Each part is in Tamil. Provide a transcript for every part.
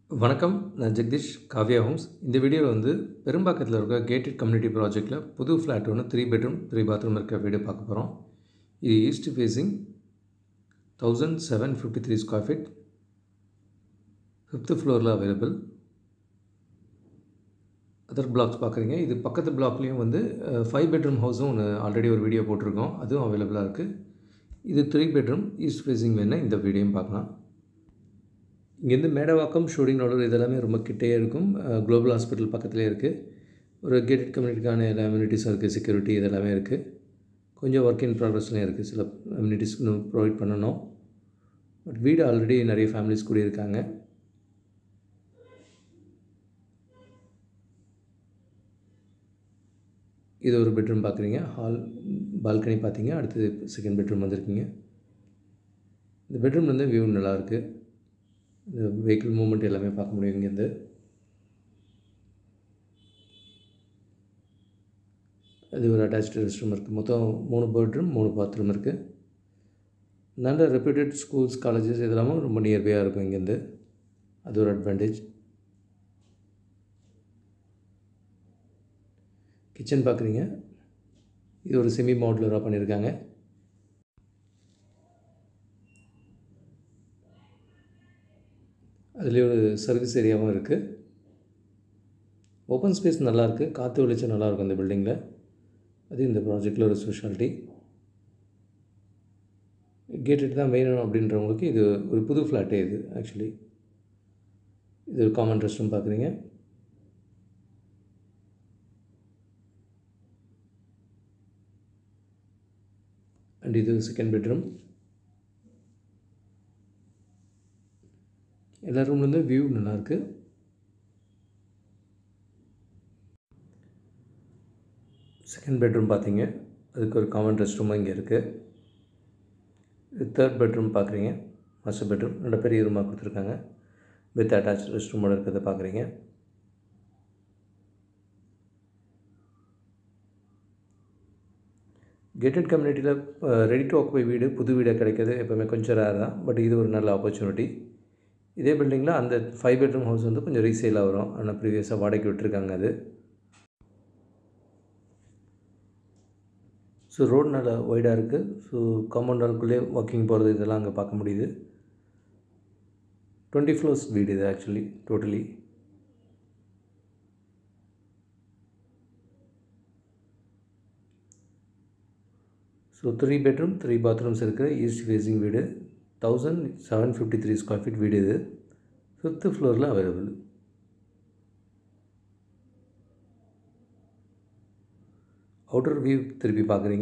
வணக்கம் நான் ஜெகதீஷ் காவ்யா ஹோம்ஸ் இந்த வீடியோவில் வந்து பெரும்பாக்கத்தில் இருக்க கேட்டட் கம்யூனிட்டி ப்ராஜெக்ட்டில் புது ஃப்ளாட் ஒன்று த்ரீ பெட்ரூம் த்ரீ பாத்ரூம் இருக்க வீடு பார்க்க போகிறோம் இது east facing thousand seven fifty three square feet fifth ஃப்ளோரில் அவைலபிள் அதர் பிளாக்ஸ் பார்க்குறீங்க இது பக்கத்து பிளாக்லேயும் வந்து ஃபைவ் பெட்ரூம் ஹவுஸும் ஒன்று ஆல்ரெடி ஒரு வீடியோ போட்டிருக்கோம் அதுவும் அவைலபிளாக இருக்குது இது த்ரீ பெட்ரூம் ஈஸ்ட் ஃபேஸிங் வேணால் இந்த வீடியோயும் பார்க்கலாம் இங்கேருந்து மேடவாக்கம் ஷூட்டிங் நோடர் இதெல்லாமே ரொம்ப கிட்டே இருக்கும் குளோபல் ஹாஸ்பிட்டல் பக்கத்துலேயே இருக்குது ஒரு கேட்டட் கம்யூனிட்டிக்கான எல்லா அம்யூனிட்டிஸும் இருக்குது செக்யூரிட்டி இதெல்லாமே இருக்குது கொஞ்சம் ஒர்க் இன் ப்ராக்ரஸ்லையும் இருக்குது சில அம்யூனிட்டிஸ் இன்னும் ப்ரொவைட் பண்ணணும் பட் வீடு ஆல்ரெடி நிறைய ஃபேமிலிஸ் கூடியிருக்காங்க இது ஒரு பெட்ரூம் பார்க்குறீங்க ஹால் பால்கனி பார்த்தீங்க அடுத்தது செகண்ட் பெட்ரூம் வந்திருக்கீங்க இந்த பெட்ரூம் வந்து வியூ நல்லாயிருக்கு இந்த வெஹிக்கிள் மூமெண்ட் எல்லாமே பார்க்க முடியும் இங்கேருந்து அது ஒரு அட்டாச்சு ரெஸ்ட் ரூம் இருக்குது மொத்தம் மூணு பெட்ரூம் மூணு பாத்ரூம் இருக்குது நல்ல ரெப்யூட்டட் ஸ்கூல்ஸ் காலேஜஸ் இதெல்லாமும் ரொம்ப நியர்பையாக இருக்கும் இங்கேருந்து அது ஒரு அட்வான்டேஜ் கிச்சன் பார்க்குறீங்க இது ஒரு செமி மாடுலராக பண்ணியிருக்காங்க அதுலேயே ஒரு சர்வீஸ் ஏரியாவும் இருக்குது ஓப்பன் ஸ்பேஸ் நல்லாயிருக்கு காற்று வெளிச்சம் நல்லாயிருக்கும் இந்த பில்டிங்கில் அது இந்த ப்ராஜெக்டில் ஒரு ஸ்பெஷாலிட்டி கேட்டட் தான் வேணும் அப்படின்றவங்களுக்கு இது ஒரு புது ஃப்ளாட்டே இது ஆக்சுவலி இது ஒரு காமன் ரெஸ்ட் ரூம் பார்க்குறீங்க அண்ட் இது செகண்ட் பெட்ரூம் எல்லா ரூம்லேருந்து வியூ நல்லாயிருக்கு செகண்ட் பெட்ரூம் பார்த்தீங்க அதுக்கு ஒரு காமன் ரெஸ்ட் ரூமும் இங்கே இருக்குது இது தேர்ட் பெட்ரூம் பார்க்குறீங்க மாஸ்டர் பெட்ரூம் நல்ல பெரிய ரூமாக கொடுத்துருக்காங்க வித் அட்டாச் ரெஸ்ட் ரூமோட இருக்கிறத பார்க்குறீங்க கேட்டட் கம்யூனிட்டியில் ரெடி டு ஆக்குபை வீடு புது வீடாக கிடைக்கிறது எப்போவுமே கொஞ்சம் ரேர் தான் பட் இது ஒரு நல்ல ஆப்பர்ச்சுனிட்டி இதே பில்டிங்கில் அந்த ஃபைவ் பெட்ரூம் ஹவுஸ் வந்து கொஞ்சம் ரீசேலாக வரும் ஆனால் ப்ரீவியஸாக வாடகைக்கு விட்டுருக்காங்க அது ஸோ ரோடு நல்லா ஒய்டாக இருக்குது ஸோ காம்பவுண்ட் வால்குள்ளே வாக்கிங் போகிறது இதெல்லாம் அங்கே பார்க்க முடியுது டுவெண்ட்டி ஃப்ளோர்ஸ் வீடு இது actually totally so three bedroom three bathrooms இருக்கிற ஈஸ்ட் ஃபேஸிங் வீடு thousand seven fifty three square feet வீடு இது ஃபிஃப்த்து ஃப்ளோரில் அவைலபிள் அவுட்டர் வியூ திருப்பி பார்க்குறீங்க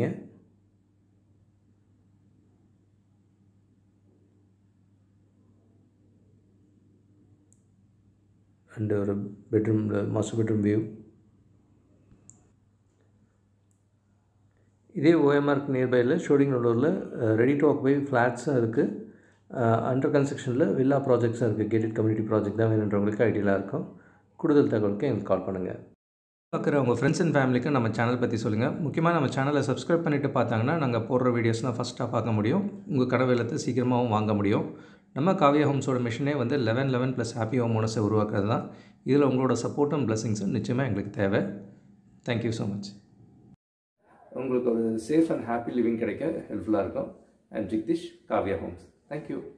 அண்டு ஒரு பெட்ரூம் மாஸ்டர் பெட்ரூம் வியூ இதே ஓஎம்ஆர்க்கு நியர்பையில் ஷோடிங் நோடூரில் ரெடி டு ஆக்குபை ஃப்ளாட்ஸும் இருக்குது அண்டர் கன்ஸ்ட்ரக்ஷனில் வில்லா ப்ராஜெக்ட்ஸும் இருக்குது கேட்டட் கம்யூனிட்டி ப்ராஜெக்ட் தான் வேணுன்றவங்களுக்கு ஐடியலாக இருக்கும் கூடுதல் தகவலுக்கு எங்களுக்கு கால் பண்ணுங்கள் பார்க்குற உங்கள் ஃப்ரெண்ட்ஸ் அண்ட் ஃபேமிலிக்கு நம்ம சேனல் பற்றி சொல்லுங்கள் முக்கியமாக நம்ம சேனலை சப்ஸ்கிரைப் பண்ணிவிட்டு பார்த்தாங்கன்னா நாங்கள் போடுற வீடியோஸ்லாம் ஃபஸ்ட்டாக பார்க்க முடியும் உங்கள் கடை வெள்ளத்தை சீக்கிரமாகவும் வாங்க முடியும் நம்ம காவியா ஹோம்ஸோட மிஷனே வந்து eleven eleven plus happy home ஓனஸை உருவாக்குறது தான் இதில் உங்களோட சப்போர்ட்டும் பிளஸிங்ஸும் நிச்சயமாக எங்களுக்கு தேவை தேங்க்யூ ஸோ மச் உங்களுக்கு ஒரு சேஃப் அண்ட் ஹாப்பி லிவிங் கிடைக்க ஹெல்ப்ஃபுல்லாக இருக்கும் and Jagdish Kavya homes thank you